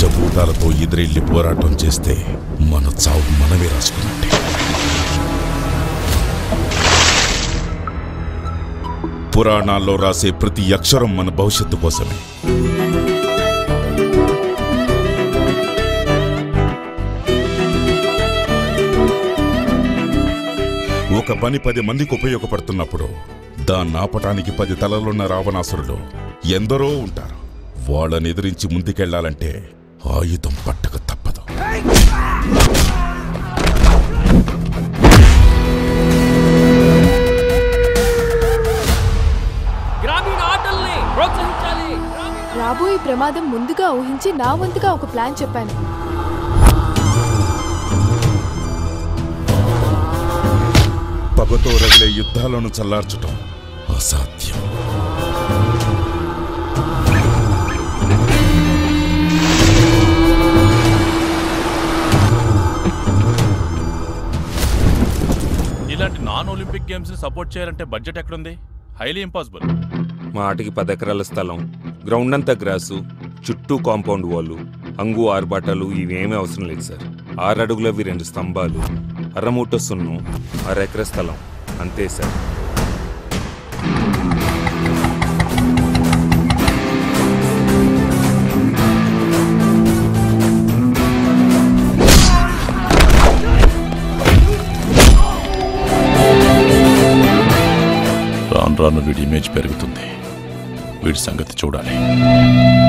పంచభూతాలతో ఎదిరెళ్ళి పోరాటం చేస్తే మన చావు మనమే రాసుకున్నట్టే పురాణాల్లో రాసే ప్రతి అక్షరం మన భవిష్యత్తు కోసమే ఒక పని పది మందికి ఉపయోగపడుతున్నప్పుడు దాన్ని ఆపటానికి పది తలలున్న రావణాసురులు ఎందరో ఉంటారు వాళ్ళని ఎదిరించి ముందుకెళ్లాలంటే ఆయుధం పట్టక తప్పదు గ్రామీణ ఆటల్ని ప్రోత్సహించాలి రాబోయే ప్రమాదం ముందుగా ఊహించి నా వంతుగా ఒక ప్లాన్ చెప్పాను పగతో రగిలే యుద్ధాలను చల్లార్చటం అసాధ్యం ఇలాంటి నాన్ ఒలింపిక్ గేమ్స్ ని సపోర్ట్ చేయాలంటే బడ్జెట్ ఎక్కడుంది హైలీ ఇంపాసిబుల్ మా ఆటకి పది ఎకరాల స్థలం గ్రౌండ్ అంతా గ్రాసు చుట్టూ కాంపౌండ్ వాల్ అంగు ఆర్బాటాలు ఇవేమీ అవసరం లేదు సార్ ఆరు అడుగులవి రెండు స్తంభాలు అరమూట సున్నం అరెకర స్థలం అంతే సార్ రాను రాను వీడి ఇమేజ్ పెరుగుతుంది వీడి సంగతి చూడాలి